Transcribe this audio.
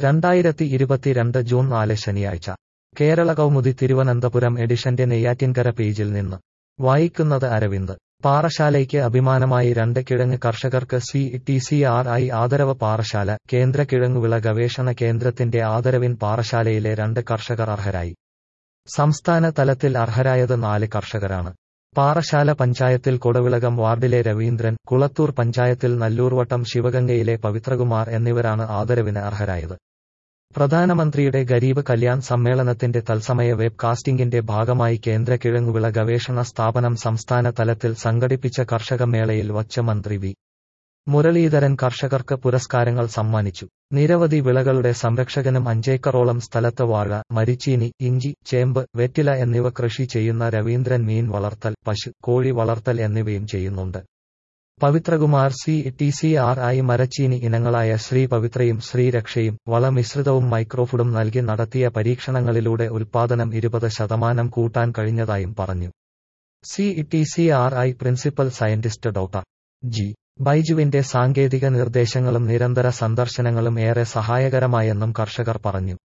രണ്ടായിരത്തി ഇരുപത്തിരണ്ട് ജൂൺ നാല് ശനിയാഴ്ച കേരള കൗമുദി തിരുവനന്തപുരം എഡിഷന്റെ നെയ്യാറ്റിൻകര പേജിൽ നിന്ന് വായിക്കുന്നത് അരവിന്ദ് പാറശാലയ്ക്ക് അഭിമാനമായി രണ്ട് കിഴങ്ങ് കർഷകർക്ക് C T C R I ആദരവ് പാറശാല കേന്ദ്ര കിഴങ്ങുവിള ഗവേഷണ കേന്ദ്രത്തിന്റെ ആദരവിൻ പാറശാലയിലെ രണ്ട് കർഷകർ അർഹരായി സംസ്ഥാന തലത്തിൽ അർഹരായത് നാല് കർഷകരാണ് പാറശാല പഞ്ചായത്തിൽ കൊടുവിളകം വാർഡിലെ രവീന്ദ്രൻ കുളത്തൂർ പഞ്ചായത്തിൽ നല്ലൂർവട്ടം ശിവഗംഗയിലെ പവിത്രകുമാർ എന്നിവരാണ് ആദരവിന് അർഹരായത് പ്രധാനമന്ത്രിയുടെ ഗരീബ് കല്യാൺ സമ്മേളനത്തിന്റെ തത്സമയ വെബ് കാസ്റ്റിംഗിന്റെ ഭാഗമായി കേന്ദ്ര കിഴങ്ങുവിള ഗവേഷണ സ്ഥാപനം സംസ്ഥാന തലത്തിൽ സംഘടിപ്പിച്ച കർഷക മേളയിൽ വച്ച മന്ത്രി വി മുരളീധരൻ കർഷകർക്ക് പുരസ്കാരങ്ങൾ സമ്മാനിച്ചു നിരവധി വിളകളുടെ സംരക്ഷകനും അഞ്ചേക്കറോളം സ്ഥലത്ത് വാഴ മരിച്ചീനി ഇഞ്ചി ചേമ്പ് വെറ്റില എന്നിവ കൃഷി ചെയ്യുന്ന രവീന്ദ്രൻ മീൻ വളർത്തൽ പശു കോഴി വളർത്തൽ എന്നിവയും ചെയ്യുന്നുണ്ട് Pavithrakumar C T C R I മരച്ചീനി ഇനങ്ങളായ ശ്രീ പവിത്രയും ശ്രീരക്ഷയും വളമിശ്രിതവും മൈക്രോഫുഡും നൽകി നടത്തിയ പരീക്ഷണങ്ങളിലൂടെ ഉൽപാദനം ഇരുപത് ശതമാനം കൂട്ടാൻ കഴിഞ്ഞതായും പറഞ്ഞു C T C R I principal scientist doctor G ബൈജുവിന്റെ സാങ്കേതിക നിർദ്ദേശങ്ങളും നിരന്തര സന്ദർശനങ്ങളും ഏറെ സഹായകരമായെന്നും കർഷകർ പറഞ്ഞു